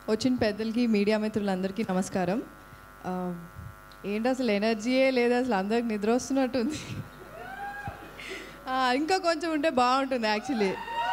వచ్చిన పెద్దలకి మీడియా మిత్రులందరికీ నమస్కారం ఆ, ఏంటి అసలు ఎనర్జీయే లేదు అసలు అందరికి నిద్ర వస్తున్నట్టుంది ఆ, ఇంకా కొంచెం ఉంటే బాగుంటుంది actually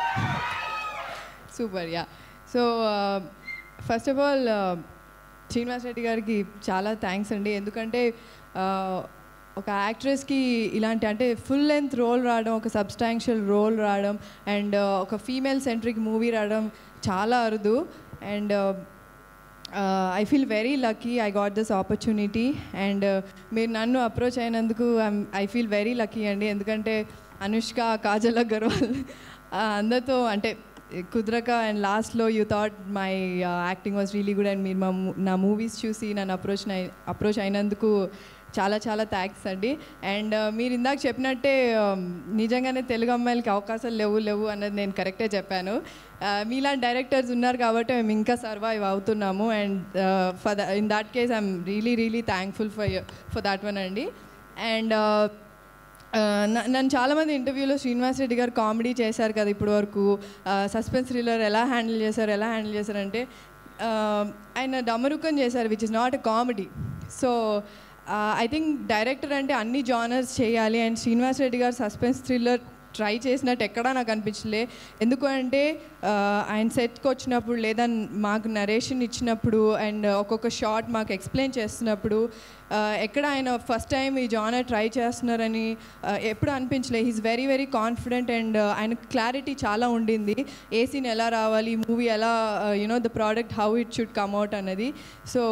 super yeah so first of all Srinivas Reddy గారికి చాలా థ్యాంక్స్ అండి ఎందుకంటే ఆ, ఒక యాక్ట్రెస్కి ఇలాంటి అంటే ఫుల్ లెంత్ రోల్ రావడం ఒక సబ్స్టాన్షియల్ రోల్ రావడం అండ్ ఒక ఫీమేల్ సెంట్రిక్ మూవీ రావడం చాలా అరుదు and I feel very lucky I got this opportunity and మీరు నన్ను అప్రోచ్ అయినందుకు ఐ ఫీల్ వెరీ లక్కీ అండి ఎందుకంటే అనుష్క కాజల్ అగర్వాల్ ఆ, అందరితో అంటే కుదరక అండ్ లాస్ట్లో you thought my acting was really good and మీరు మా mo- నా మూవీస్ చూసి నన్ను అప్రోచ్ అప్రోచ్ అయినందుకు చాలా చాలా థ్యాంక్స్ అండి అండ్ మీరు ఇందాక చెప్పినట్టే um, నిజంగానే తెలుగు అమ్మాయిలకి అవకాశాలు లేవు లేవు అన్నది నేను కరెక్టే చెప్పాను Uh, మీలాంటి డైరెక్టర్స్ ఉన్నారు కాబట్టి మేము ఇంకా సర్వైవ్ అవుతున్నాము and for the in that case I'm really really thankful for for that one అండి అండ్ నన్ను చాలామంది ఇంటర్వ్యూలో శ్రీనివాస్ రెడ్డి గారు కామెడీ చేశారు కదా ఇప్పటి వరకు సస్పెన్స్ థ్రిల్లర్ ఎలా హ్యాండిల్ చేశారు ఎలా హ్యాండిల్ చేశారంటే uh, ఆయన డమరుకం చేశారు which is not a comedy so I think director అంటే అన్ని జానర్స్ చేయాలి అండ్ శ్రీనివాస్ రెడ్డి గారు సస్పెన్స్ థ్రిల్లర్ ట్రై చేసినట్టు ఎక్కడా నాకు అనిపించలే ఎందుకు అంటే ఆ, ఆయన సెట్కి వచ్చినప్పుడు లేదా మాకు నరేషన్ ఇచ్చినప్పుడు అండ్ ఒక్కొక్క షార్ట్ మాకు ఎక్స్ప్లెయిన్ చేస్తున్నప్పుడు ఆ, ఎక్కడ ఆయన ఫస్ట్ టైం ఈ జానర్ ట్రై చేస్తున్నారని ఆ, ఎప్పుడు అనిపించలే he's very very confident and ఆయన క్లారిటీ చాలా ఉండింది ఏ సీన్ ఎలా రావాలి మూవీ ఎలా you know the product how it should come out అన్నది సో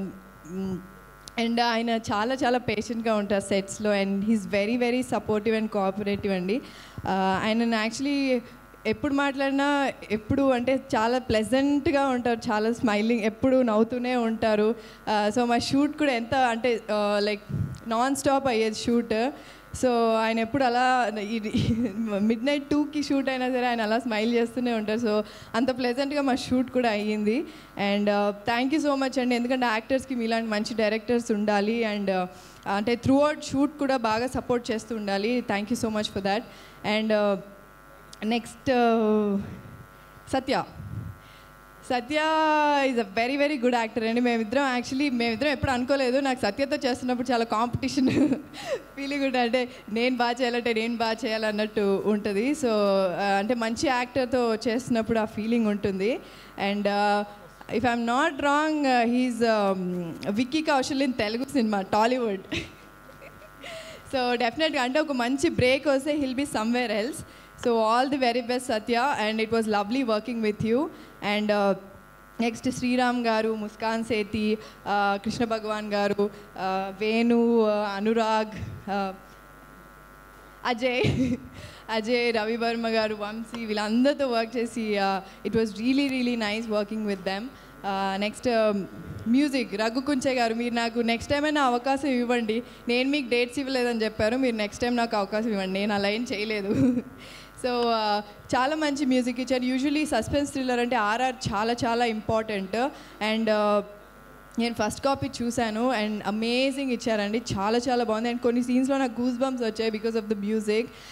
అండ్ ఆయన చాలా చాలా పేషెంట్గా ఉంటారు సెట్స్లో and he's very very supportive and cooperative అండి ఆ, ఆయన యాక్చువల్లీ ఎప్పుడు మాట్లాడినా ఎప్పుడు అంటే చాలా ప్లెజెంట్గా ఉంటారు చాలా స్మైలింగ్ ఎప్పుడు నవ్వుతూనే ఉంటారు సో మా షూట్ కూడా ఎంత అంటే లైక్ నాన్ స్టాప్ అయ్యేది షూట్ సో ఆయన ఎప్పుడు అలా మిడ్ నైట్ టూకి షూట్ అయినా సరే ఆయన అలా స్మైల్ చేస్తూనే ఉంటారు సో అంత ప్లెజెంట్గా మా షూట్ కూడా అయ్యింది and thank you so much అండి ఎందుకంటే యాక్టర్స్కి మీలాంటి మంచి డైరెక్టర్స్ ఉండాలి అండ్ అంటే త్రూ అవుట్ షూట్ కూడా బాగా సపోర్ట్ చేస్తూ ఉండాలి thank you so much for that and next Satya Satya is a very very good actor అండి మేమిద్దరం యాక్చువల్లీ మేమిద్దరం ఎప్పుడు అనుకోలేదు నాకు సత్యతో చేస్తున్నప్పుడు చాలా కాంపిటీషన్ ఫీలింగ్ ఉంటుంది అంటే నేను బాగా చేయాలంటే నేను బాగా చేయాలన్నట్టు ఉంటుంది సో అంటే మంచి యాక్టర్తో చేస్తున్నప్పుడు ఆ ఫీలింగ్ ఉంటుంది and if I'm not wrong he's Vicky Kaushal in Telugu cinema Tollywood so డెఫినెట్గా అంటే ఒక మంచి బ్రేక్ వస్తే he'll be somewhere else so all the very best Satya and it was lovely working with you and next Sriram garu Muskan సేతి కృష్ణ భగవాన్ గారు uh, Venu uh, Anurag uh, Ajay Ajay Ravi Varma గారు వంశీ వీళ్ళందరితో work చేసి it was really really nice working with them next music Raghu Kunche garu మీరు నాకు next time అయినా అవకాశం ఇవ్వండి నేను మీకు డేట్స్ ఇవ్వలేదని చెప్పారు మీరు నెక్స్ట్ టైం నాకు అవకాశం ఇవ్వండి నేను అలా ఏం చేయలేదు సో చాలా మంచి మ్యూజిక్ ఇచ్చారు యూజువలీ సస్పెన్స్ థ్రిల్లర్ అంటే ఆర్ఆర్ చాలా చాలా ఇంపార్టెంట్ అండ్ నేను ఫస్ట్ కాపీ చూశాను అండ్ అమేజింగ్ ఇచ్చారండి చాలా చాలా బాగుంది అండ్ కొన్ని సీన్స్లో నాకు గూస్ బంప్స్ వచ్చాయి బికాస్ ఆఫ్ ద మ్యూజిక్